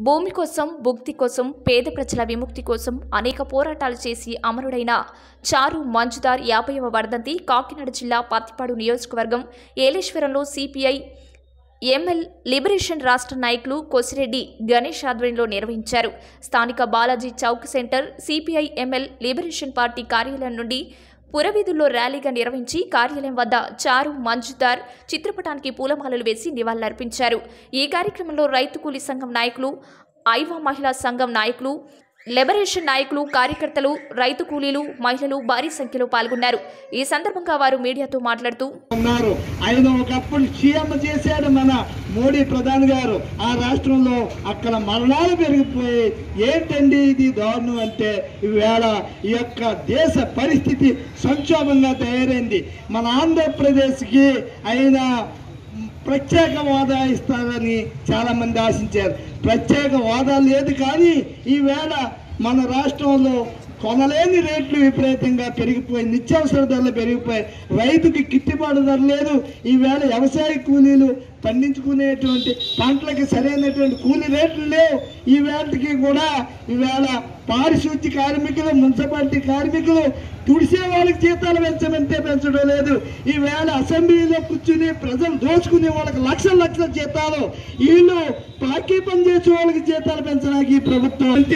భూమి కోసం భుక్తి కోసం పేద ప్రజల విముక్తి కోసం అనేక పోరాటాలు చేసి అమరుడైన చారు మంజుదార్ యాభైవ వర్ధంతి కాకినాడ జిల్లా పత్తిపాడు నియోజకవర్గం ఏలేశ్వరంలో సిపిఐ ఎంఎల్ లిబరేషన్ రాష్ట్ర నాయకులు కోసిరెడ్డి గణేష్ ఆధ్వర్యంలో నిర్వహించారు స్థానిక Balaji Chowk centre CPI ML liberation party కార్యాలయం నుండి పురవీధుల్లో ర్యాలీగా నిర్వహించి కార్యాలయం వద్ద చారు మంజుదార్ చిత్రపటానికి పూలమాలలు వేసి నివాళులర్పించారు ఈ కార్యక్రమంలో రైతు కూలీ సంఘం నాయకులు ఐవా మహిళా సంఘం నాయకులు లిబరేషన్ నాయకులు కార్యకర్తలు రైతు కూలీలు మహిళలు భారీ సంఖ్యలో పాల్గొన్నారు ఈ సందర్భంగా వారు మీడియాతో మాట్లాడుతూ ఉన్నారు ఆయన ఒకప్పుడు సీఎం చేశాడు మన మోడీ ప్రధాని గారు ఆ రాష్ట్రంలో అక్కడ మరణాలు పెరిగిపోయి ఏంటండి ఇది దారుణం అంటే ఈవేళ ఈ యొక్క దేశ పరిస్థితి సంక్షోభంగా తయారైంది మన ఆంధ్రప్రదేశ్కి ఆయన ప్రత్యేక హోదా ఇస్తారని చాలా మంది ఆశించారు ప్రత్యేక హోదా లేదు కానీ ఈవేళ మన రాష్ట్రంలో కొనలేని రేట్లు విపరీతంగా పెరిగిపోయి నిత్యావసర ధరలు పెరిగిపోయి రైతుకి గిట్టుబాటు ధర లేదు ఈవేళ వ్యవసాయ కూలీలు పండించుకునేటువంటి పంటలకి సరైనటువంటి కూలీ రేట్లు లేవు ఈ వేళకి కూడా ఈవేళ పారిశుద్ధ్య కార్మికులు మున్సిపాలిటీ కార్మికులు తుడిసే వాళ్ళకి జీతాలు పెంచమంటే పెంచడం లేదు ఈవేళ అసెంబ్లీలో కూర్చుని ప్రజలు దోచుకునే వాళ్ళకి లక్షల లక్షల జీతాలు వీళ్ళు పార్టీ పని చేసే వాళ్ళకి జీతాలు పెంచడానికి ఈ ప్రభుత్వం అంటే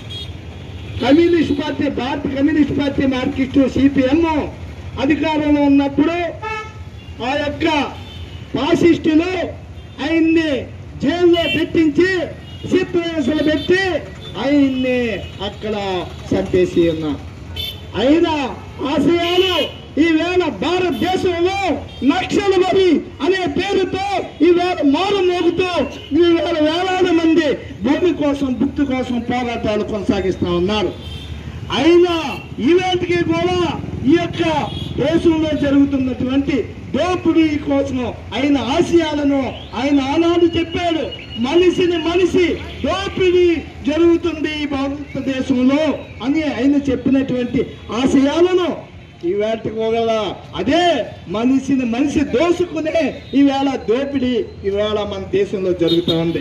కమ్యూనిస్ట్ పార్టీ భారత కమ్యూనిస్ట్ పార్టీ మార్కిస్టు సిపిఎం అధికారంలో ఉన్నప్పుడు ఆ యొక్క ఫాసిస్టులు ఆయన్ని జైల్లో పెట్టించి చిత్రహింసలు పెట్టి ఆయన్ని అక్కడ చంపేసి ఉన్నారు అయిన ఆశయాలు ఈవేళ భారతదేశంలో నక్సలబరి అనే పేరుతో ఈవేళ మారు మోగుతూ ఈవేళ వేలాది మంది భూమి కోసం భుక్తి కోసం పోరాటాలు కొనసాగిస్తా ఉన్నారు అయినా ఈవేళకి కూడా ఈ యొక్క దేశంలో జరుగుతున్నటువంటి దోపిడీ కోసం ఆయన ఆశయాలను ఆయన ఆనాడు చెప్పాడు మనిషిని మనిషి దోపిడీ జరుగుతుంది ఈ భారతదేశంలో అని ఆయన చెప్పినటువంటి ఆశయాలను ఈవేళకి కూడా అదే మనిషిని మనిషి దోసుకునే ఈవేళ దోపిడీ ఈవేళ మన దేశంలో జరుగుతూ ఉంది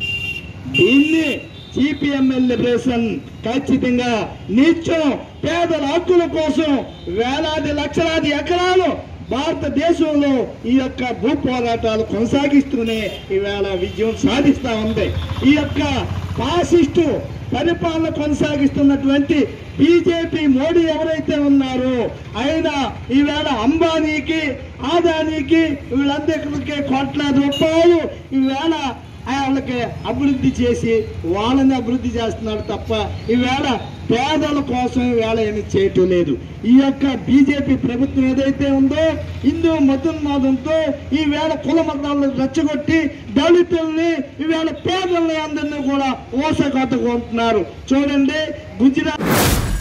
దీన్ని సిపిఎంఎల్ లిబరేషన్ ఖచ్చితంగా నిత్యం పేదల హక్కుల కోసం వేలాది లక్షలాది ఎకరాలు భారతదేశంలో ఈ యొక్క భూ పోరాటాలు కొనసాగిస్తూనే ఈవేళ విజయం సాధిస్తా ఉంది ఈ యొక్క ఫాసిస్టు పరిపాలన కొనసాగిస్తున్నటువంటి బీజేపీ మోడీ ఎవరైతే ఉన్నారో ఆయన ఈవేళ అంబానీకి ఆదానీకి వీళ్ళందరికీ కోట్లాది రూపాయలు ఈవేళ వాళ్ళకి అభివృద్ధి చేసి వాళ్ళని అభివృద్ధి చేస్తున్నాడు తప్ప ఈవేళ పేదల కోసం ఈవేళ ఏమి చేయటం లేదు ఈ యొక్క బీజేపీ ప్రభుత్వం ఏదైతే ఉందో హిందూ మతోన్మాదంతో ఈవేళ కుల మతాలను రెచ్చగొట్టి దళితుల్ని ఈవేళ పేదల్ని అందరినీ కూడా ఓసగొట్టుకుంటున్నారు చూడండి గుజరాత్